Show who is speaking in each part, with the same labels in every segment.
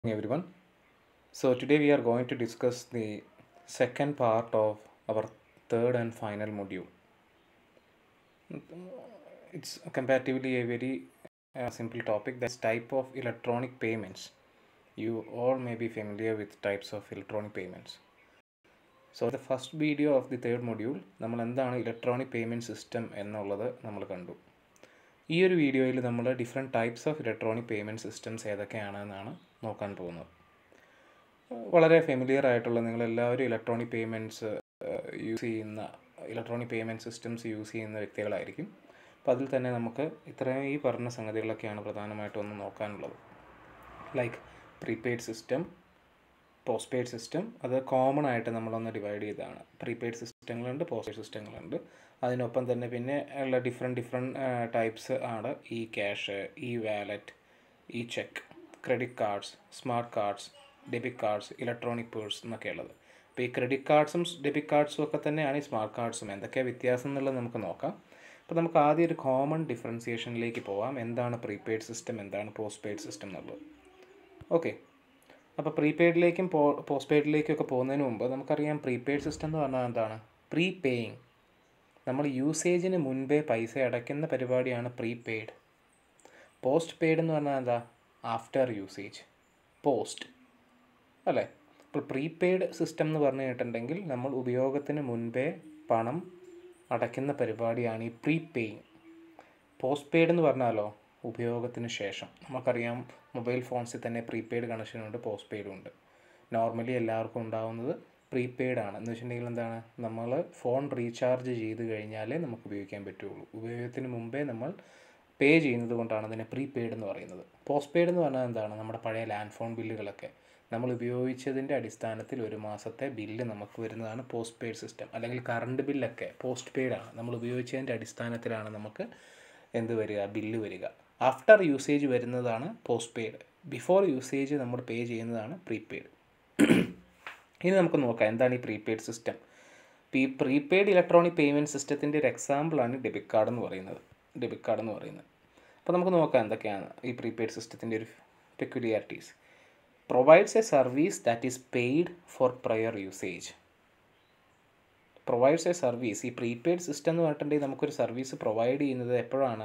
Speaker 1: everyone. So today we are going to discuss the second part of our third and final module. It's comparatively a very uh, simple topic. That's type of electronic payments. You all may be familiar with types of electronic payments. So the first video of the third module നമ്മൾ എന്താണ് electronic payment system എന്നുള്ളത് നമ്മൾ കണ്ടു ഈ ഒരു വീഡിയോയിൽ നമ്മൾ different types of electronic payment systems ഏതൊക്കെയാണെന്നാണ് നോക്കാൻ പോകുന്നത് വളരെ ഫെമിലിയർ ആയിട്ടുള്ള നിങ്ങളെല്ലാവരും ഇലക്ട്രോണിക് പേയ്മെൻറ്റ്സ് യൂസ് ചെയ്യുന്ന ഇലക്ട്രോണിക് പേയ്മെൻറ്റ് സിസ്റ്റംസ് യൂസ് ചെയ്യുന്ന വ്യക്തികളായിരിക്കും അപ്പോൾ അതിൽ തന്നെ നമുക്ക് ഇത്രയും ഈ പറഞ്ഞ സംഗതികളൊക്കെയാണ് പ്രധാനമായിട്ടും ഒന്ന് നോക്കാനുള്ളത് like prepaid system postpaid system അത് കോമൺ ആയിട്ട് നമ്മളൊന്ന് ഡിവൈഡ് ചെയ്തതാണ് പ്രീപെയ്ഡ് സിസ്റ്റങ്ങളുണ്ട് പോസ്റ്റ് പെയ്ഡ് സിസ്റ്റങ്ങളുണ്ട് അതിനൊപ്പം തന്നെ പിന്നെ ഉള്ള ഡിഫറെൻറ്റ് ഡിഫറെൻറ്റ് ടൈപ്സ് ആണ് ഈ cash e wallet e cheque credit cards smart cards debit cards electronic purse എന്നൊക്കെ ഉള്ളത് അപ്പോൾ ഈ ക്രെഡിറ്റ് കാർഡ്സും ഡെബിറ്റ് കാർഡ്സും ഒക്കെ തന്നെയാണ് ഈ സ്മാർട്ട് കാർഡ്സും എന്തൊക്കെയാണ് വ്യത്യാസം എന്നുള്ളത് നമുക്ക് നോക്കാം അപ്പോൾ നമുക്ക് ആദ്യം ഒരു കോമൺ ഡിഫറൻസിയേഷനിലേക്ക് പോവാം എന്താണ് പ്രീപെയ്ഡ് സിസ്റ്റം എന്താണ് പോസ്റ്റ് പെയ്ഡ് സിസ്റ്റം എന്നുള്ളത് ഓക്കെ അപ്പോൾ പ്രീപെയ്ഡിലേക്കും പോ പോസ്റ്റ് പെയ്ഡിലേക്കും ഒക്കെ പോകുന്നതിന് മുമ്പ് നമുക്കറിയാം പ്രീപെയ്ഡ് സിസ്റ്റം എന്ന് പറഞ്ഞാൽ എന്താണ് പ്രീ പേയിങ് നമ്മൾ യൂസേജിന് മുൻപേ പൈസ അടയ്ക്കുന്ന പരിപാടിയാണ് പ്രീപെയ്ഡ് പോസ്റ്റ് പെയ്ഡ് എന്ന് പറഞ്ഞാൽ എന്താ ആഫ്റ്റർ യൂസേജ് പോസ്റ്റ് അല്ലേ ഇപ്പോൾ പ്രീപെയ്ഡ് സിസ്റ്റം എന്ന് പറഞ്ഞു കേട്ടിട്ടുണ്ടെങ്കിൽ നമ്മൾ ഉപയോഗത്തിന് മുൻപേ പണം അടയ്ക്കുന്ന പരിപാടിയാണ് ഈ പ്രീ പേയിങ് പോസ്റ്റ് പെയ്ഡ് എന്ന് പറഞ്ഞാലോ ഉപയോഗത്തിന് ശേഷം നമുക്കറിയാം മൊബൈൽ ഫോൺസിൽ തന്നെ പ്രീപെയ്ഡ് കണക്ഷനുണ്ട് പോസ്റ്റ് പെയ്ഡും ഉണ്ട് നോർമലി എല്ലാവർക്കും ഉണ്ടാവുന്നത് പ്രീപെയ്ഡ് ആണ് എന്ന് വെച്ചിട്ടുണ്ടെങ്കിൽ എന്താണ് നമ്മൾ ഫോൺ റീചാർജ് ചെയ്ത് കഴിഞ്ഞാലേ നമുക്ക് ഉപയോഗിക്കാൻ പറ്റുള്ളൂ ഉപയോഗത്തിന് മുമ്പേ നമ്മൾ പേ ചെയ്യുന്നത് കൊണ്ടാണ് അതിനെ പ്രീപെയ്ഡ് എന്ന് പറയുന്നത് പോസ്റ്റ് പെയ്ഡ് എന്ന് പറഞ്ഞാൽ എന്താണ് നമ്മുടെ പഴയ ലാൻഡ് ഫോൺ ബില്ലുകളൊക്കെ നമ്മൾ ഉപയോഗിച്ചതിൻ്റെ അടിസ്ഥാനത്തിൽ ഒരു മാസത്തെ ബില്ല് നമുക്ക് വരുന്നതാണ് പോസ്റ്റ് പെയ്ഡ് സിസ്റ്റം അല്ലെങ്കിൽ കറണ്ട് ബില്ലൊക്കെ പോസ്റ്റ് പെയ്ഡ് ആണ് നമ്മൾ ഉപയോഗിച്ചതിൻ്റെ അടിസ്ഥാനത്തിലാണ് നമുക്ക് എന്ത് വരിക ബില്ല് വരിക ആഫ്റ്റർ യൂസേജ് വരുന്നതാണ് പോസ്റ്റ് പെയ്ഡ് ബിഫോർ യൂസേജ് നമ്മൾ പേ ചെയ്യുന്നതാണ് പ്രീപെയ്ഡ് ഇനി നമുക്ക് നോക്കാം എന്താണ് ഈ പ്രീപെയ്ഡ് സിസ്റ്റം ഈ പ്രീപെയ്ഡ് ഇലക്ട്രോണിക് പേയ്മെൻറ്റ് സിസ്റ്റത്തിൻ്റെ ഒരു എക്സാമ്പിളാണ് ഡെബിറ്റ് കാർഡ് എന്ന് പറയുന്നത് ഡെബിറ്റ് കാർഡ് എന്ന് പറയുന്നത് അപ്പോൾ നമുക്ക് നോക്കാം എന്തൊക്കെയാണ് ഈ പ്രീപെയ്ഡ് സിസ്റ്റത്തിൻ്റെ ഒരു peculiarities provides a service that is paid for prior usage provides a service ഈ പ്രീപെയ്ഡ് സിസ്റ്റം എന്ന് പറഞ്ഞിട്ടുണ്ടെങ്കിൽ നമുക്കൊരു സർവീസ് പ്രൊവൈഡ് ചെയ്യുന്നത് എപ്പോഴാണ്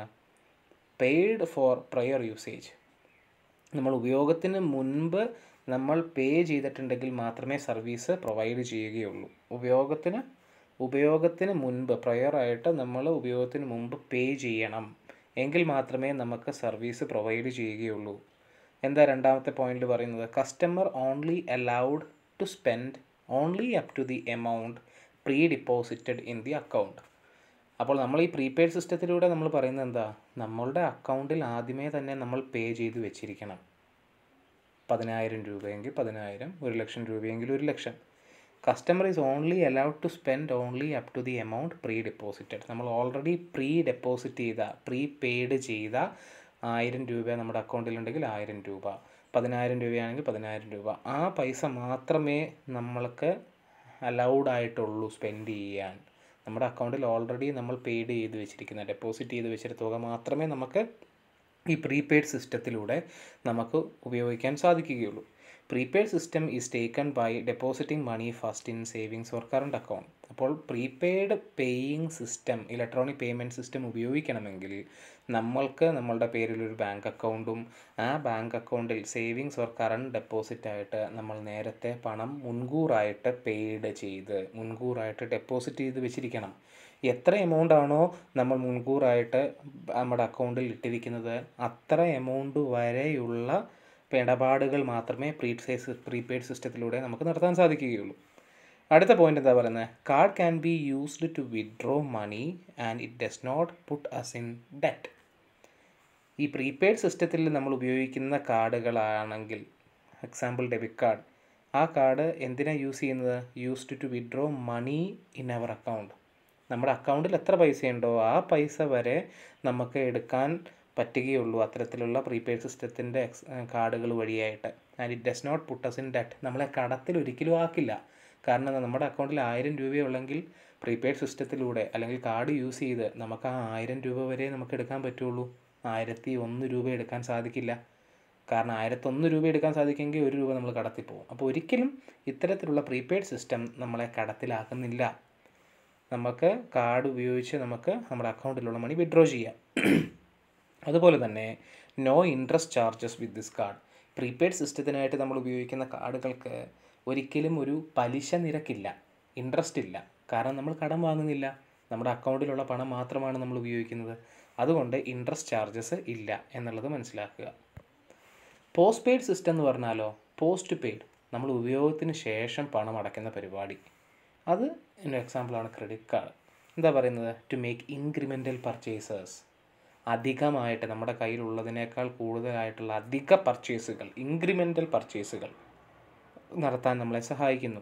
Speaker 1: പെയ്ഡ് ഫോർ പ്രയർ യൂസേജ് നമ്മൾ ഉപയോഗത്തിന് മുൻപ് നമ്മൾ പേ ചെയ്തിട്ടുണ്ടെങ്കിൽ മാത്രമേ സർവീസ് പ്രൊവൈഡ് ചെയ്യുകയുള്ളൂ ഉപയോഗത്തിന് ഉപയോഗത്തിന് മുൻപ് പ്രയറായിട്ട് നമ്മൾ ഉപയോഗത്തിന് മുമ്പ് പേ ചെയ്യണം എങ്കിൽ മാത്രമേ നമുക്ക് സർവീസ് പ്രൊവൈഡ് ചെയ്യുകയുള്ളൂ എന്താ രണ്ടാമത്തെ പോയിന്റിൽ പറയുന്നത് customer only allowed to spend only up to the amount pre deposited in the account അപ്പോൾ നമ്മൾ ഈ പ്രീപെയ്ഡ് സിസ്റ്റത്തിലൂടെ നമ്മൾ പറയുന്നത് എന്താ നമ്മളുടെ അക്കൗണ്ടിൽ ആദ്യമേ തന്നെ നമ്മൾ പേ ചെയ്ത് വെച്ചിരിക്കണം പതിനായിരം രൂപയെങ്കിൽ പതിനായിരം ഒരു ലക്ഷം രൂപയെങ്കിൽ ഒരു lakh customer is only allowed to spend only up to the amount pre deposited നമ്മൾ ഓൾറെഡി പ്രീ ഡെപ്പോസിറ്റ് ചെയ്ത പ്രീ പെയ്ഡ് ചെയ്ത ആയിരം രൂപ നമ്മുടെ അക്കൗണ്ടിലുണ്ടെങ്കിൽ ആയിരം രൂപ പതിനായിരം രൂപയാണെങ്കിൽ പതിനായിരം രൂപ ആ പൈസ മാത്രമേ നമ്മൾക്ക് അലൗഡ് ആയിട്ടുള്ളൂ സ്പെൻഡ് ചെയ്യാൻ നമ്മുടെ അക്കൗണ്ടിൽ ഓൾറെഡി നമ്മൾ പെയ്ഡ് ചെയ്ത് വെച്ചിരിക്കുന്ന ഡെപ്പോസിറ്റ് ചെയ്ത് വെച്ചിരുന്ന തുക മാത്രമേ നമുക്ക് ഈ പ്രീപെയ്ഡ് സിസ്റ്റത്തിലൂടെ നമുക്ക് ഉപയോഗിക്കാൻ സാധിക്കുകയുള്ളൂ prepaid system is taken by depositing money first in savings or current account അപ്പോൾ prepaid paying system electronic payment system ഉപയോഗിക്കണമെങ്കിൽ നമ്മൾക്ക് നമ്മളുടെ പേരിൽ ഒരു ബാങ്ക് അക്കൗണ്ടും ആ ബാങ്ക് അക്കൗണ്ടിൽ സേവിങ്സ് ഓർ കറണ്ട് ഡെപ്പോസിറ്റ് ആയിട്ട് നമ്മൾ നേരത്തെ പണം മുൻകൂറായിട്ട് പെയ്ഡ് ചെയ്ത് മുൻകൂറായിട്ട് ഡെപ്പോസിറ്റ് ചെയ്ത് വെച്ചിരിക്കണം എത്ര എമൗണ്ട് ആണോ നമ്മൾ മുൻകൂറായിട്ട് നമ്മുടെ അക്കൗണ്ടിൽ ഇട്ടിരിക്കുന്നത് അത്ര എമൗണ്ട് വരെയുള്ള ഇടപാടുകൾ മാത്രമേ പ്രീസൈസ് പ്രീപെയ്ഡ് സിസ്റ്റത്തിലൂടെ നമുക്ക് നടത്താൻ സാധിക്കുകയുള്ളൂ അടുത്ത പോയിന്റ് എന്താ പറയുന്നത് card can be used to withdraw money and it does not put us in debt ഈ പ്രീപെയ്ഡ് സിസ്റ്റത്തിൽ നമ്മൾ ഉപയോഗിക്കുന്ന കാർഡുകളാണെങ്കിൽ എക്സാമ്പിൾ ഡെബിറ്റ് കാർഡ് ആ കാർഡ് എന്തിനാണ് യൂസ് ചെയ്യുന്നത് used to withdraw money in our account നമ്മുടെ അക്കൗണ്ടിൽ എത്ര പൈസയുണ്ടോ ആ പൈസ വരെ നമുക്ക് എടുക്കാൻ പറ്റുകയുള്ളൂ അത്തരത്തിലുള്ള പ്രീപെയ്ഡ് സിസ്റ്റത്തിൻ്റെ എക്സ് കാർഡുകൾ വഴിയായിട്ട് and it does not put us in debt നമ്മളെ കടത്തിൽ ഒരിക്കലും ആക്കില്ല കാരണം നമ്മുടെ അക്കൗണ്ടിൽ ആയിരം രൂപയുള്ളെങ്കിൽ പ്രീപെയ്ഡ് സിസ്റ്റത്തിലൂടെ അല്ലെങ്കിൽ കാർഡ് യൂസ് ചെയ്ത് നമുക്ക് ആ ആയിരം രൂപ വരെ നമുക്ക് എടുക്കാൻ പറ്റുള്ളൂ ആയിരത്തി ഒന്ന് രൂപ എടുക്കാൻ സാധിക്കില്ല കാരണം ആയിരത്തൊന്ന് രൂപ എടുക്കാൻ സാധിക്കുമെങ്കിൽ ഒരു രൂപ നമ്മൾ കടത്തിൽ പോകും അപ്പോൾ ഒരിക്കലും ഇത്തരത്തിലുള്ള പ്രീപെയ്ഡ് സിസ്റ്റം നമ്മളെ കടത്തിലാക്കുന്നില്ല നമുക്ക് കാർഡ് ഉപയോഗിച്ച് നമുക്ക് നമ്മുടെ അക്കൗണ്ടിലുള്ള മണി വിഡ്രോ ചെയ്യാം അതുപോലെ തന്നെ no interest charges with this card prepaid സിസ്റ്റത്തിനായിട്ട് നമ്മൾ ഉപയോഗിക്കുന്ന കാർഡുകൾക്ക് ഒരിക്കലും ഒരു പലിശ നിരക്കില്ല ഇൻട്രസ്റ്റ് ഇല്ല കാരണം നമ്മൾ കടം വാങ്ങുന്നില്ല നമ്മുടെ അക്കൗണ്ടിലുള്ള പണം മാത്രമാണ് നമ്മൾ ഉപയോഗിക്കുന്നത് അതുകൊണ്ട് ഇൻട്രസ്റ്റ് ചാർജസ് ഇല്ല എന്നുള്ളത് മനസ്സിലാക്കുക പോസ്റ്റ് പെയ്ഡ് സിസ്റ്റം എന്ന് പറഞ്ഞാലോ പോസ്റ്റ് പെയ്ഡ് നമ്മൾ ഉപയോഗത്തിന് ശേഷം പണം അടയ്ക്കുന്ന പരിപാടി അത് എൻ്റെ എക്സാമ്പിളാണ് ക്രെഡിറ്റ് കാർഡ് എന്താ പറയുന്നത് ടു മേക്ക് ഇൻക്രിമെൻ്റൽ പർച്ചേസേഴ്സ് അധികമായിട്ട് നമ്മുടെ കയ്യിലുള്ളതിനേക്കാൾ കൂടുതലായിട്ടുള്ള അധിക പർച്ചേസുകൾ ഇൻക്രിമെൻ്റൽ പർച്ചേസുകൾ നടത്താൻ നമ്മളെ സഹായിക്കുന്നു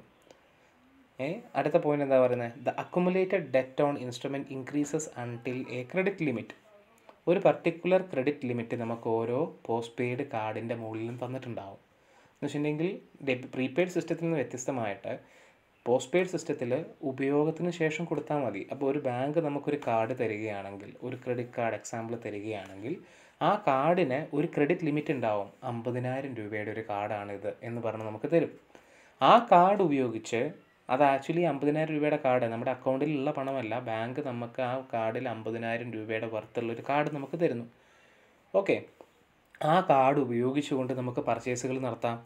Speaker 1: ഏ അടുത്ത പോയിന്റ് എന്താ പറയുന്നത് the accumulated debt on instrument increases until a credit limit ഒരു പർട്ടിക്കുലർ ക്രെഡിറ്റ് ലിമിറ്റ് നമുക്ക് ഓരോ പോസ്റ്റ് പെയ്ഡ് കാർഡിൻ്റെ മുകളിലും തന്നിട്ടുണ്ടാവും എന്ന് വെച്ചിട്ടുണ്ടെങ്കിൽ പ്രീപെയ്ഡ് സിസ്റ്റത്തിൽ നിന്ന് വ്യത്യസ്തമായിട്ട് പോസ്റ്റ് പെയ്ഡ് സിസ്റ്റത്തിൽ ഉപയോഗത്തിന് ശേഷം കൊടുത്താൽ മതി അപ്പോൾ ഒരു ബാങ്ക് നമുക്കൊരു കാർഡ് തരികയാണെങ്കിൽ ഒരു ക്രെഡിറ്റ് കാർഡ് എക്സാമ്പിൾ തരികയാണെങ്കിൽ ആ കാർഡിന് ഒരു ക്രെഡിറ്റ് ലിമിറ്റ് ഉണ്ടാവും അമ്പതിനായിരം രൂപയുടെ ഒരു കാർഡാണിത് എന്ന് പറഞ്ഞ് നമുക്ക് തരും ആ കാർഡ് ഉപയോഗിച്ച് അത് ആക്ച്വലി അമ്പതിനായിരം രൂപയുടെ കാർഡ് നമ്മുടെ അക്കൗണ്ടിലുള്ള പണമല്ല ബാങ്ക് നമുക്ക് ആ കാർഡിൽ അമ്പതിനായിരം രൂപയുടെ വർത്തുള്ള ഒരു കാർഡ് നമുക്ക് തരുന്നു ഓക്കെ ആ കാർഡ് ഉപയോഗിച്ചുകൊണ്ട് നമുക്ക് പർച്ചേസുകൾ നടത്താം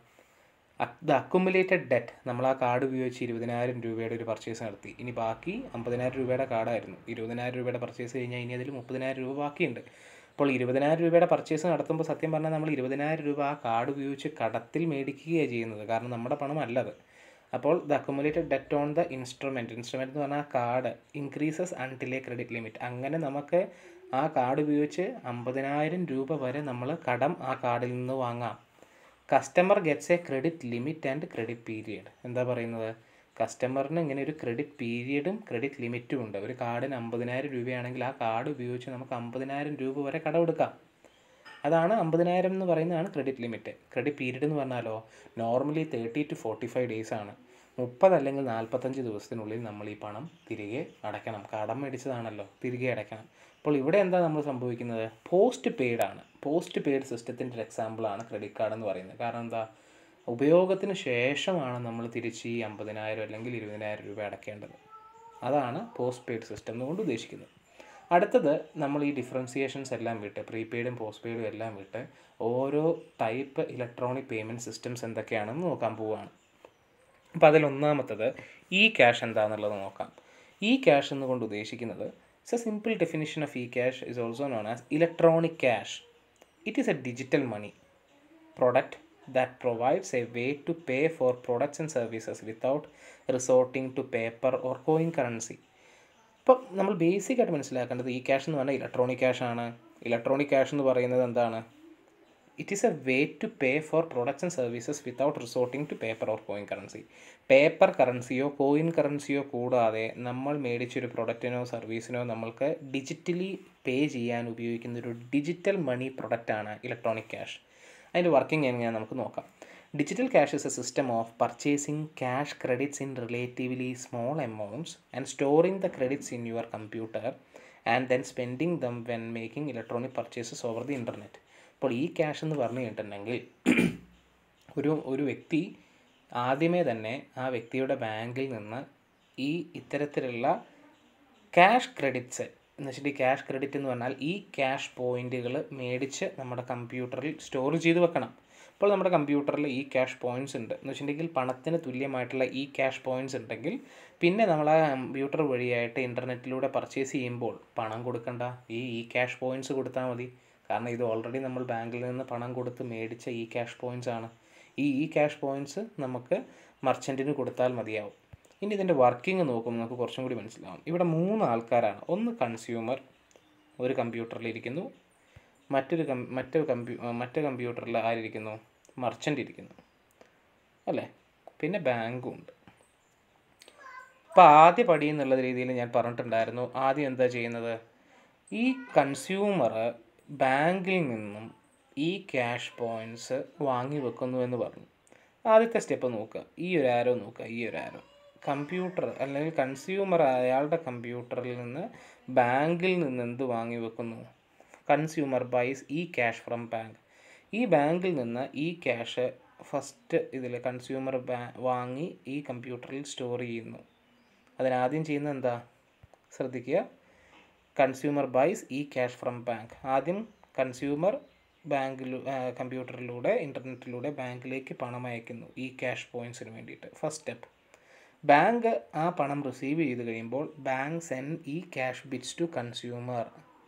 Speaker 1: ദ അക്കുമുലേറ്റഡ് ഡെറ്റ് നമ്മൾ ആ കാർഡ് ഉപയോഗിച്ച് ഇരുപതിനായിരം രൂപയുടെ ഒരു പർച്ചേസ് നടത്തി ഇനി ബാക്കി അമ്പതിനായിരം രൂപയുടെ കാർഡായിരുന്നു ഇരുപതിനായിരം രൂപയുടെ പർച്ചേസ് കഴിഞ്ഞാൽ ഇനി അതിൽ മുപ്പതിനായിരം രൂപ ബാക്കിയുണ്ട് അപ്പോൾ ഇരുപതിനായിരം രൂപയുടെ പർച്ചേസ് നടത്തുമ്പോൾ സത്യം പറഞ്ഞാൽ നമ്മൾ ഇരുപതിനായിരം രൂപ ആ കാർഡ് ഉപയോഗിച്ച് കടത്തിൽ മേടിക്കുകയാണ് ചെയ്യുന്നത് കാരണം നമ്മുടെ പണം അല്ലത് അപ്പോൾ the accumulated debt on the instrument instrument എന്ന് പറഞ്ഞാൽ ആ card increases until a credit limit അങ്ങനെ നമുക്ക് ആ കാർഡ് ഉപയോഗിച്ച് അമ്പതിനായിരം രൂപ വരെ നമ്മൾ കടം ആ കാർഡിൽ നിന്ന് വാങ്ങാം customer gets a credit limit and credit period എന്താ പറയുന്നത് കസ്റ്റമറിന് ഇങ്ങനെ ഒരു ക്രെഡിറ്റ് പീരിയഡും ക്രെഡിറ്റ് ലിമിറ്റും ഉണ്ട് ഒരു കാർഡിന് അമ്പതിനായിരം രൂപയാണെങ്കിൽ ആ കാർഡ് ഉപയോഗിച്ച് നമുക്ക് അമ്പതിനായിരം രൂപ വരെ കടമെടുക്കാം അതാണ് അമ്പതിനായിരം എന്ന് പറയുന്നതാണ് ക്രെഡിറ്റ് ലിമിറ്റ് ക്രെഡിറ്റ് പീരീഡ് എന്ന് പറഞ്ഞാലോ normally thirty to forty five days ആണ് മുപ്പത് അല്ലെങ്കിൽ നാൽപ്പത്തഞ്ച് ദിവസത്തിനുള്ളിൽ നമ്മൾ ഈ പണം തിരികെ അടയ്ക്കണം കടം മേടിച്ചതാണല്ലോ തിരികെ അടയ്ക്കണം അപ്പോൾ ഇവിടെ എന്താ നമ്മൾ സംഭവിക്കുന്നത് പോസ്റ്റ് പെയ്ഡ് ആണ് പോസ്റ്റ് പെയ്ഡ് സിസ്റ്റത്തിൻ്റെ ഒരു എക്സാമ്പിളാണ് ക്രെഡിറ്റ് കാർഡ് എന്ന് പറയുന്നത് കാരണം എന്താ ഉപയോഗത്തിന് ശേഷമാണ് നമ്മൾ തിരിച്ച് ഈ അമ്പതിനായിരം അല്ലെങ്കിൽ ഇരുപതിനായിരം രൂപ അടയ്ക്കേണ്ടത് അതാണ് പോസ്റ്റ് പെയ്ഡ് സിസ്റ്റം എന്നുകൊണ്ട് ഉദ്ദേശിക്കുന്നത് അടുത്തത് നമ്മൾ ഈ ഡിഫറൻസിയേഷൻസ് എല്ലാം വിട്ട് പ്രീപെയ്ഡും പോസ്റ്റ് പെയ്ഡും എല്ലാം വിട്ട് ഓരോ ടൈപ്പ് ഇലക്ട്രോണിക് പേയ്മെൻറ്റ് സിസ്റ്റംസ് എന്തൊക്കെയാണെന്ന് നോക്കാൻ പോവുകയാണ് അപ്പോൾ അതിലൊന്നാമത്തത് ഇ ക്യാഷ് എന്താണെന്നുള്ളത് നോക്കാം ഇ ക്യാഷ് എന്നുകൊണ്ട് ഉദ്ദേശിക്കുന്നത് it's a simple definition of e cash is also known as electronic cash it is a digital money product that provides a way to pay for products and services without resorting to paper or coin currency ഇപ്പം നമ്മൾ basic ആയിട്ട് മനസ്സിലാക്കേണ്ടത് ഈ cash എന്ന് പറഞ്ഞാൽ electronic cash ആണ് electronic cash എന്ന് പറയുന്നത് എന്താണ് it is a way to pay for products and services without resorting to paper or coin currency paper കറൻസിയോ കോയിൻ കറൻസിയോ കൂടാതെ നമ്മൾ മേടിച്ചൊരു പ്രൊഡക്റ്റിനോ സർവീസിനോ നമ്മൾക്ക് ഡിജിറ്റലി പേ ചെയ്യാൻ ഉപയോഗിക്കുന്ന ഒരു ഡിജിറ്റൽ മണി പ്രൊഡക്റ്റാണ് ഇലക്ട്രോണിക് ക്യാഷ് അതിൻ്റെ വർക്കിംഗ് എങ്ങനെയാണ് നമുക്ക് നോക്കാം digital cash is a system of purchasing cash credits in relatively small amounts and storing the credits in your computer and then spending them when making electronic purchases over the internet അപ്പോൾ e cash എന്ന് പറഞ്ഞു കഴിഞ്ഞിട്ടുണ്ടെങ്കിൽ ഒരു ഒരു വ്യക്തി ആദ്യമേ തന്നെ ആ വ്യക്തിയുടെ ബാങ്കിൽ നിന്ന് ഈ ഇത്തരത്തിലുള്ള ക്യാഷ് ക്രെഡിറ്റ്സ് എന്ന് വെച്ചിട്ട് ക്യാഷ് ക്രെഡിറ്റ് എന്ന് പറഞ്ഞാൽ ഈ ക്യാഷ് പോയിന്റുകൾ മേടിച്ച് നമ്മുടെ കമ്പ്യൂട്ടറിൽ സ്റ്റോർ ചെയ്ത് വെക്കണം അപ്പോൾ നമ്മുടെ കമ്പ്യൂട്ടറിൽ ഈ ക്യാഷ് പോയിന്റ്സ് ഉണ്ട് എന്ന് വെച്ചിട്ടുണ്ടെങ്കിൽ പണത്തിന് തുല്യമായിട്ടുള്ള ഈ ക്യാഷ് പോയിന്റ്സ് ഉണ്ടെങ്കിൽ പിന്നെ നമ്മൾ ആ കമ്പ്യൂട്ടർ വഴിയായിട്ട് ഇൻ്റർനെറ്റിലൂടെ പർച്ചേസ് ചെയ്യുമ്പോൾ പണം കൊടുക്കണ്ട ഈ ഈ ക്യാഷ് പോയിന്റ്സ് കൊടുത്താൽ മതി കാരണം ഇത് ഓൾറെഡി നമ്മൾ ബാങ്കിൽ നിന്ന് പണം കൊടുത്ത് മേടിച്ച ഈ ക്യാഷ് പോയിന്റ്സ് ആണ് ഈ ഈ ക്യാഷ് പോയിന്റ്സ് നമുക്ക് മർച്ചൻറ്റിന് കൊടുത്താൽ മതിയാവും ഇനി ഇതിൻ്റെ വർക്കിംഗ് നോക്കുമ്പോൾ നമുക്ക് കുറച്ചും കൂടി മനസ്സിലാവും ഇവിടെ മൂന്ന് ആൾക്കാരാണ് ഒന്ന് കൺസ്യൂമർ ഒരു കമ്പ്യൂട്ടറിൽ ഇരിക്കുന്നു മറ്റൊരു കം മറ്റൊരു കമ്പ്യൂ മറ്റു കമ്പ്യൂട്ടറിൽ ആരിയ്ക്കുന്നു മർച്ചൻ്റ് ഇരിക്കുന്നു അല്ലേ പിന്നെ ബാങ്കും ഉണ്ട് അപ്പോൾ ആദ്യ പടി എന്നുള്ള രീതിയിൽ ഞാൻ പറഞ്ഞിട്ടുണ്ടായിരുന്നു ആദ്യം എന്താ ചെയ്യുന്നത് ഈ കൺസ്യൂമർ ബാങ്കിൽ നിന്നും ഈ ക്യാഷ് പോയിൻറ്റ്സ് വാങ്ങി വെക്കുന്നു എന്ന് പറഞ്ഞു ആദ്യത്തെ സ്റ്റെപ്പ് നോക്കുക ഈ ഒരു ആരോ നോക്കുക ഈ ഒരു ആരോ കമ്പ്യൂട്ടർ അല്ലെങ്കിൽ കൺസ്യൂമർ അയാളുടെ കമ്പ്യൂട്ടറിൽ നിന്ന് ബാങ്കിൽ നിന്ന് എന്ത് വാങ്ങി വെക്കുന്നു consumer buys e cash from bank ഈ ബാങ്കിൽ നിന്ന് ഈ ക്യാഷ് ഫസ്റ്റ് ഇതിൽ കൺസ്യൂമർ ബാ വാങ്ങി ഈ കമ്പ്യൂട്ടറിൽ സ്റ്റോർ ചെയ്യുന്നു അതിനാദ്യം ചെയ്യുന്നത് എന്താ ശ്രദ്ധിക്കുക consumer buys e cash from bank ആദ്യം കൺസ്യൂമർ ബാങ്കിൽ കമ്പ്യൂട്ടറിലൂടെ ഇൻ്റർനെറ്റിലൂടെ ബാങ്കിലേക്ക് പണം അയക്കുന്നു ഈ ക്യാഷ് പോയിൻറ്റ്സിന് വേണ്ടിയിട്ട് ഫസ്റ്റ് സ്റ്റെപ്പ് ബാങ്ക് ആ പണം റിസീവ് ചെയ്ത് കഴിയുമ്പോൾ bank send e cash bits to consumer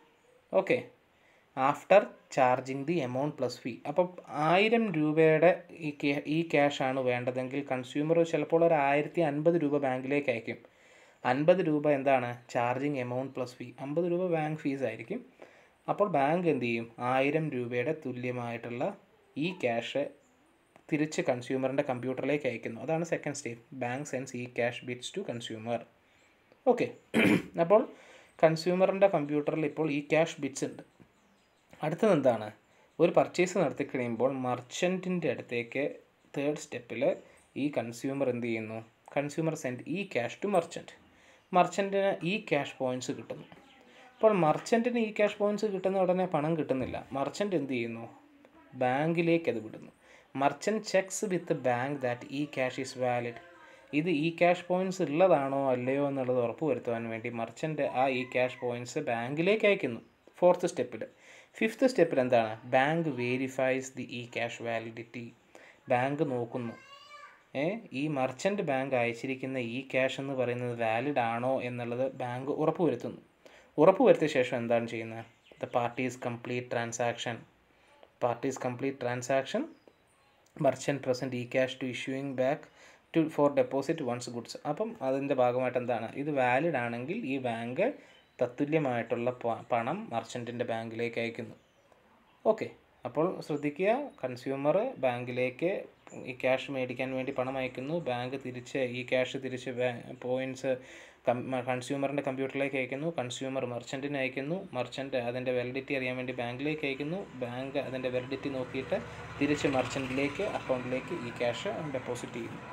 Speaker 1: okay after charging the amount plus fee അപ്പം ആയിരം രൂപയുടെ ഈ ക്യാ- ഈ ക്യാഷ് ആണ് വേണ്ടതെങ്കിൽ കൺസ്യൂമർ ചിലപ്പോൾ ഒരു ആയിരത്തി അൻപത് രൂപ ബാങ്കിലേക്ക് അയക്കും അൻപത് രൂപ എന്താണ് ചാർജിങ് എമൗണ്ട് പ്ലസ് ഫീ അമ്പത് രൂപ ബാങ്ക് ഫീസ് ആയിരിക്കും അപ്പോൾ ബാങ്ക് എന്ത് ചെയ്യും ആയിരം രൂപയുടെ തുല്യമായിട്ടുള്ള ഈ ക്യാഷ് തിരിച്ച് കൺസ്യൂമറിൻ്റെ കമ്പ്യൂട്ടറിലേക്ക് അയക്കുന്നു അതാണ് second step bank sends e cash bits to consumer okay അപ്പോൾ കൺസ്യൂമറിൻ്റെ കമ്പ്യൂട്ടറിൽ ഇപ്പോൾ ഈ ക്യാഷ് ബിറ്റ്സ് ഉണ്ട് അടുത്തത് എന്താണ് ഒരു പർച്ചേസ് നടത്തി കഴിയുമ്പോൾ മർച്ചൻറ്റിൻ്റെ അടുത്തേക്ക് തേർഡ് സ്റ്റെപ്പിൽ ഈ കൺസ്യൂമർ എന്ത് ചെയ്യുന്നു consumer send e cash to merchant മർച്ചൻറ്റിന് ഈ ക്യാഷ് പോയിൻറ്റ്സ് കിട്ടുന്നു അപ്പോൾ മർച്ചൻറ്റിന് ഈ ക്യാഷ് പോയിൻറ്റ്സ് കിട്ടുന്ന ഉടനെ പണം കിട്ടുന്നില്ല മർച്ചൻറ്റ് എന്ത് ചെയ്യുന്നു ബാങ്കിലേക്ക് അത് വിടുന്നു merchant checks with bank that e cash is valid ഇത് ഈ ക്യാഷ് പോയിൻറ്റ്സ് ഉള്ളതാണോ അല്ലയോ എന്നുള്ളത് ഉറപ്പ് വരുത്തുവാൻ വേണ്ടി മർച്ചൻറ്റ് ആ ഈ ക്യാഷ് പോയിൻറ്റ്സ് ബാങ്കിലേക്ക് അയക്കുന്നു ഫോർത്ത് സ്റ്റെപ്പിൽ ഫിഫ്ത്ത് സ്റ്റെപ്പിൽ എന്താണ് bank verifies the e cash validity bank നോക്കുന്നു ഏ ഈ മർച്ചൻറ്റ് ബാങ്ക് അയച്ചിരിക്കുന്ന ഈ ക്യാഷ് എന്ന് പറയുന്നത് വാലിഡ് ആണോ എന്നുള്ളത് ബാങ്ക് ഉറപ്പുവരുത്തുന്നു ഉറപ്പുവരുത്തിയ ശേഷം എന്താണ് ചെയ്യുന്നത് the parties complete transaction parties complete transaction merchant present e cash to issuing back to for deposit once goods അപ്പം അതിൻ്റെ ഭാഗമായിട്ട് എന്താണ് ഇത് വാലിഡ് ആണെങ്കിൽ ഈ ബാങ്ക് തത്തുല്യമായിട്ടുള്ള പ- പണം മർച്ചൻറ്റിൻ്റെ ബാങ്കിലേക്ക് അയക്കുന്നു ഓക്കെ അപ്പോൾ ശ്രദ്ധിക്കുക കൺസ്യൂമർ ബാങ്കിലേക്ക് ഈ ക്യാഷ് മേടിക്കാൻ വേണ്ടി പണം അയക്കുന്നു ബാങ്ക് തിരിച്ച് ഈ ക്യാഷ് തിരിച്ച് പോയിൻറ്റ്സ് കൺസ്യൂമറിൻ്റെ കമ്പ്യൂട്ടറിലേക്ക് അയക്കുന്നു കൺസ്യൂമർ മർച്ചൻറ്റിന് അയക്കുന്നു മർച്ചൻറ്റ് അതിൻ്റെ വാലിഡിറ്റി അറിയാൻ വേണ്ടി ബാങ്കിലേക്ക് അയക്കുന്നു ബാങ്ക് അതിൻ്റെ വാലിഡിറ്റി നോക്കിയിട്ട് തിരിച്ച് മർച്ചൻറ്റിലേക്ക് അക്കൗണ്ടിലേക്ക് ഈ ക്യാഷ് ഡെപ്പോസിറ്റ് ചെയ്യുന്നു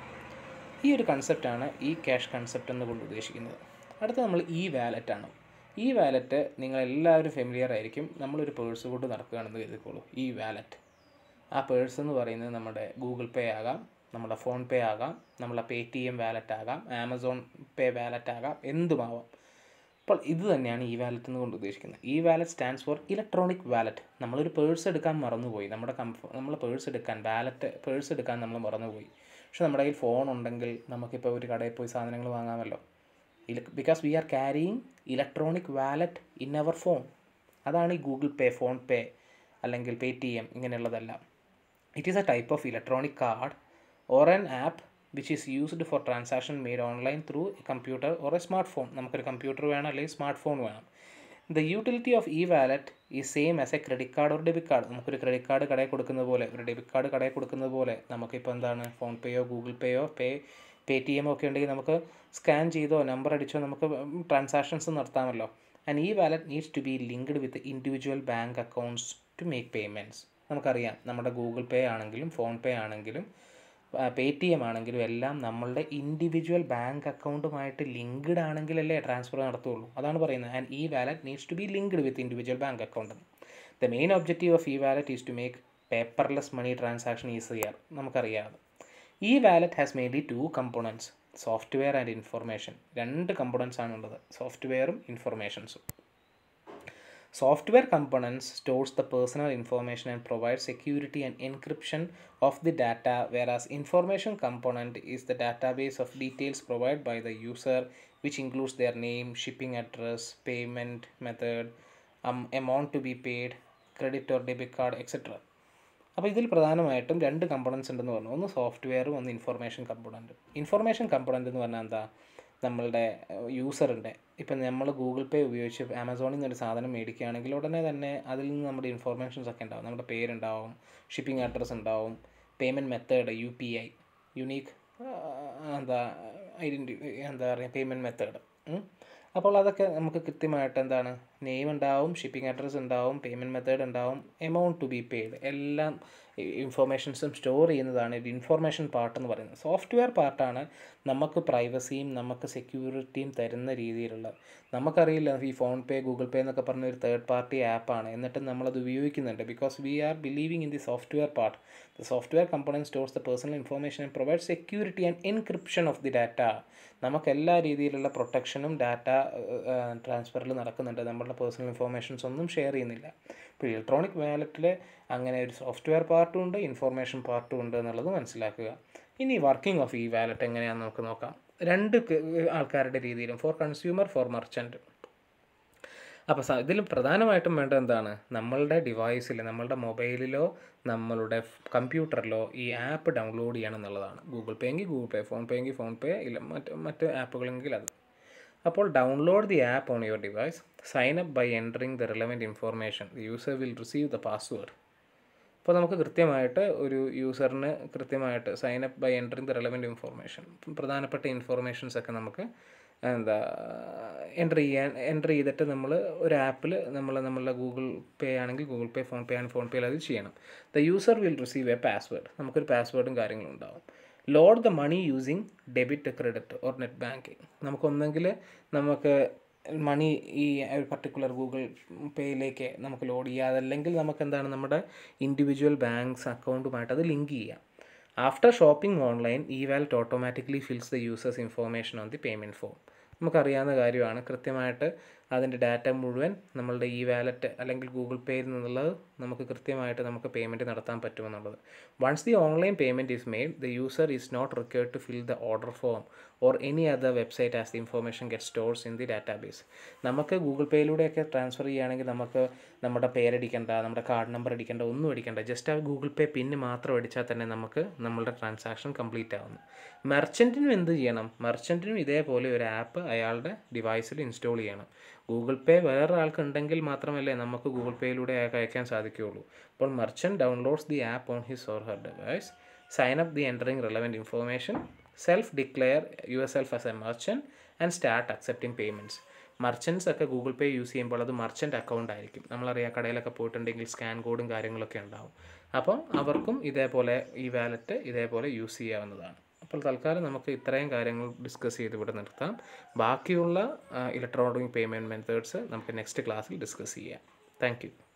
Speaker 1: ഈ ഒരു കൺസെപ്റ്റാണ് ഈ ക്യാഷ് കൺസെപ്റ്റ് എന്നുകൊണ്ട് ഉദ്ദേശിക്കുന്നത് അടുത്ത നമ്മൾ ഈ വാലറ്റ് ആണ് ഈ വാലറ്റ് നിങ്ങൾ എല്ലാവരും ഫെമിലിയർ ആയിരിക്കും നമ്മളൊരു പേഴ്സ് കൊണ്ട് നടക്കുകയാണെന്ന് കരുതിക്കോളൂ ഈ വാലറ്റ് ആ പേഴ്സ് എന്ന് പറയുന്നത് നമ്മുടെ ഗൂഗിൾ പേ ആകാം നമ്മുടെ ഫോൺ പേ ആകാം നമ്മുടെ പേ ടി എം വാലറ്റ് ആകാം ആമസോൺ പേ വാലറ്റ് ആകാം എന്തുമാവാം അപ്പോൾ ഇത് തന്നെയാണ് ഈ വാലറ്റ് എന്നുകൊണ്ട് ഉദ്ദേശിക്കുന്നത് ഈ wallet stands for electronic wallet നമ്മളൊരു പേഴ്സ് എടുക്കാൻ മറന്നുപോയി നമ്മുടെ കംഫ നമ്മൾ പേഴ്സ് എടുക്കാൻ വാലറ്റ് പേഴ്സ് എടുക്കാൻ നമ്മൾ മറന്നുപോയി പക്ഷെ നമ്മുടെ കയ്യിൽ ഫോൺ ഉണ്ടെങ്കിൽ നമുക്കിപ്പോൾ ഒരു കടയിൽ പോയി സാധനങ്ങൾ വാങ്ങാമല്ലോ because we are carrying electronic wallet in our phone അതാണ് ഈ ഗൂഗിൾ പേ ഫോൺ പേ അല്ലെങ്കിൽ പേ ടി എം ഇങ്ങനെയുള്ളതെല്ലാം it is a type of electronic card or an app which is used for transaction made online through a computer or a smart phone നമുക്കൊരു computer വേണം അല്ലെങ്കിൽ smart phone വേണം the utility of e wallet ഈ same as a credit card or debit card നമുക്കൊരു credit card കടയിൽ കൊടുക്കുന്നത് പോലെ ഒരു ഡെബിറ്റ് കാർഡ് കടയിൽ കൊടുക്കുന്നത് പോലെ നമുക്കിപ്പോൾ എന്താണ് ഫോൺ പേയോ ഗൂഗിൾ പേയോ പേ പേ ടി എമ്മോ ഒക്കെ ഉണ്ടെങ്കിൽ നമുക്ക് സ്കാൻ ചെയ്തോ നമ്പർ അടിച്ചോ നമുക്ക് ട്രാൻസാക്ഷൻസ് നടത്താമല്ലോ and e wallet needs to be linked with individual bank accounts to make payments നമുക്കറിയാം നമ്മുടെ ഗൂഗിൾ പേ ആണെങ്കിലും ഫോൺ പേ ആണെങ്കിലും പേ ടി എം ആണെങ്കിലും എല്ലാം നമ്മളുടെ ഇൻഡിവിജ്വൽ ബാങ്ക് അക്കൗണ്ടുമായിട്ട് ലിങ്ക്ഡ് ആണെങ്കിലല്ലേ ട്രാൻസ്ഫർ നടത്തുള്ളൂ അതാണ് പറയുന്നത് and e wallet needs to be linked with individual bank account the main objective of e wallet is to make paperless money transaction easier നമുക്കറിയാം e wallet has mainly two components software and information രണ്ട് components ആണുള്ളത് സോഫ്റ്റ്വെയറും ഇൻഫർമേഷൻസും Software components stores the personal information and provides security and encryption of the data, whereas information component is the database of details provided by the user, which includes their name, shipping address, payment method, um, amount to be paid, credit or debit card, etc. അപ്പോൾ ഇതിൽ പ്രധാനമായിട്ടും രണ്ട് components ഉണ്ടെന്ന് പറഞ്ഞു ഒന്ന് സോഫ്റ്റ്വെയറും ഒന്ന് information കമ്പോണൻറ്റും information component എന്ന് പറഞ്ഞാൽ എന്താ നമ്മളുടെ യൂസറിൻ്റെ ഇപ്പം നമ്മൾ ഗൂഗിൾ പേ ഉപയോഗിച്ച് ആമസോണിൽ നിന്ന് ഒരു സാധനം മേടിക്കുകയാണെങ്കിൽ ഉടനെ തന്നെ അതിൽ നിന്ന് നമ്മുടെ ഇൻഫർമേഷൻസ് ഒക്കെ ഉണ്ടാവും നമ്മുടെ പേരുണ്ടാവും ഷിപ്പിംഗ് അഡ്രസ്സ് ഉണ്ടാവും payment method U P I unique എന്താ ഐഡൻറ്റി എന്താ പറയുക പേയ്മെൻറ്റ് മെത്തേഡ് അപ്പോൾ അതൊക്കെ നമുക്ക് കൃത്യമായിട്ട് എന്താണ് നെയിം ഉണ്ടാവും ഷിപ്പിംഗ് അഡ്രസ്സ് ഉണ്ടാവും പേയ്മെൻറ്റ് മെത്തേഡ് ഉണ്ടാവും എമൗണ്ട് ടു ബി പെയ്ഡ് എല്ലാം ഇൻഫോർമേഷൻസും സ്റ്റോർ ചെയ്യുന്നതാണ് ഇത് ഇൻഫോർമേഷൻ പാർട്ട് എന്ന് പറയുന്നത് സോഫ്റ്റ്വെയർ പാർട്ടാണ് നമുക്ക് പ്രൈവസിയും നമുക്ക് സെക്യൂരിറ്റിയും തരുന്ന രീതിയിലുള്ള നമുക്കറിയില്ല ഈ ഫോൺ പേ ഗൂഗിൾ പേ എന്നൊക്കെ പറഞ്ഞ ഒരു തേർഡ് പാർട്ടി ആപ്പാണ് എന്നിട്ട് നമ്മളത് ഉപയോഗിക്കുന്നുണ്ട് because we are believing in the software part the software component stores the personal information and provide security and encryption of the data നമുക്ക് എല്ലാ രീതിയിലുള്ള പ്രൊട്ടക്ഷനും ഡാറ്റ ട്രാൻസ്ഫറിൽ നടക്കുന്നുണ്ട് നമ്മളുടെ പേഴ്സണൽ ഇൻഫോർമേഷൻസ് ഒന്നും ഷെയർ ചെയ്യുന്നില്ല ഇപ്പോൾ ഇലക്ട്രോണിക് വാലറ്റിൽ അങ്ങനെ ഒരു സോഫ്റ്റ്വെയർ പാർട്ടും ഉണ്ട് ഇൻഫോർമേഷൻ പാർട്ടും ഉണ്ട് എന്നുള്ളത് മനസ്സിലാക്കുക ഇനി വർക്കിംഗ് ഓഫ് ഈ വാലറ്റ് എങ്ങനെയാണെന്ന് നമുക്ക് നോക്കാം രണ്ട് ആൾക്കാരുടെ രീതിയിലും ഫോർ കൺസ്യൂമർ ഫോർ മർച്ചൻറ്റ് അപ്പോൾ ഇതിൽ പ്രധാനമായിട്ടും വേണ്ടത് എന്താണ് നമ്മളുടെ ഡിവൈസിൽ നമ്മളുടെ മൊബൈലിലോ നമ്മളുടെ കമ്പ്യൂട്ടറിലോ ഈ ആപ്പ് ഡൗൺലോഡ് ചെയ്യണം എന്നുള്ളതാണ് ഗൂഗിൾ പേ എങ്കിൽ ഗൂഗിൾ പേ ഫോൺ പേ എങ്കിൽ ഫോൺ പേ ഇല്ല മറ്റ് മറ്റ് ആപ്പുകളെങ്കിൽ അത് അപ്പോൾ download the app on your device sign up by entering the relevant information the user will receive the password അപ്പോൾ നമുക്ക് കൃത്യമായിട്ട് ഒരു യൂസറിന് കൃത്യമായിട്ട് sign up by entering the relevant information പ്രധാനപ്പെട്ട ഇൻഫോർമേഷൻസ് ഒക്കെ നമുക്ക് എന്താ എൻ്റർ ചെയ്യാൻ എൻ്റർ ചെയ്തിട്ട് നമ്മൾ ഒരു ആപ്പിൽ നമ്മൾ നമ്മളുടെ ഗൂഗിൾ പേ ആണെങ്കിൽ ഗൂഗിൾ പേ ഫോൺ പേ ആണെങ്കിൽ ഫോൺ പേയിൽ അത് ചെയ്യണം the user will receive a password നമുക്കൊരു പാസ്വേഡും കാര്യങ്ങളും ഉണ്ടാവും load the money using debit credit or net banking നമുക്കൊന്നെങ്കിൽ നമുക്ക് മണി ഈ ഒരു പർട്ടിക്കുലർ ഗൂഗിൾ പേയിലേക്ക് നമുക്ക് ലോഡ് ചെയ്യുക അതല്ലെങ്കിൽ നമുക്ക് എന്താണ് നമ്മുടെ ഇൻഡിവിജ്വൽ ബാങ്ക്സ് അക്കൗണ്ടുമായിട്ട് അത് ലിങ്ക് ചെയ്യാം after shopping online e wallet automatically fills the users information on the payment form നമുക്കറിയാവുന്ന കാര്യമാണ് കൃത്യമായിട്ട് അതിൻ്റെ ഡാറ്റ മുഴുവൻ നമ്മളുടെ ഈ വാലറ്റ് അല്ലെങ്കിൽ ഗൂഗിൾ പേയിൽ നിന്നുള്ളത് നമുക്ക് കൃത്യമായിട്ട് നമുക്ക് പേയ്മെൻറ്റ് നടത്താൻ പറ്റുമെന്നുള്ളത് once the online payment is made the user is not required to fill the order form or any other website as the information get stores in the database നമുക്ക് Google പേയിലൂടെയൊക്കെ transfer ചെയ്യുകയാണെങ്കിൽ നമുക്ക് നമ്മുടെ പേരടിക്കേണ്ട നമ്മുടെ card number അടിക്കേണ്ട ഒന്നും അടിക്കേണ്ട just ആ ഗൂഗിൾ പേ പിന്ന് മാത്രം അടിച്ചാൽ തന്നെ നമുക്ക് നമ്മളുടെ ട്രാൻസാക്ഷൻ കംപ്ലീറ്റ് ആവുന്നു മെർച്ചൻറ്റിനും എന്ത് ചെയ്യണം മെർച്ചൻറ്റിനും ഇതേപോലെ ഒരു ആപ്പ് അയാളുടെ ഡിവൈസിൽ ഇൻസ്റ്റാൾ ചെയ്യണം ഗൂഗിൾ പേ വേറെ ആൾക്കുണ്ടെങ്കിൽ മാത്രമല്ലേ നമുക്ക് ഗൂഗിൾ പേയിലൂടെ അയക്കാൻ സാധിക്കുകയുള്ളൂ അപ്പോൾ merchant downloads the app on his or her device sign up the entering relevant information self declare your self as a merchant and start accepting payments merchants ഒക്കെ Google Pay use ചെയ്യുമ്പോൾ അത് merchant account ആയിരിക്കും നമ്മളറിയാം കടയിലൊക്കെ പോയിട്ടുണ്ടെങ്കിൽ scan കോഡും കാര്യങ്ങളൊക്കെ ഉണ്ടാവും അപ്പം അവർക്കും ഇതേപോലെ ഈ വാലറ്റ് ഇതേപോലെ യൂസ് ചെയ്യാവുന്നതാണ് അപ്പോൾ തൽക്കാലം നമുക്ക് ഇത്രയും കാര്യങ്ങൾ ഡിസ്കസ് ചെയ്ത് ഇവിടെ നിർത്താം ബാക്കിയുള്ള ഇലക്ട്രോണിക് പേയ്മെൻറ്റ് മെത്തേഡ്സ് നമുക്ക് നെക്സ്റ്റ് ക്ലാസ്സിൽ ഡിസ്കസ് ചെയ്യാം താങ്ക്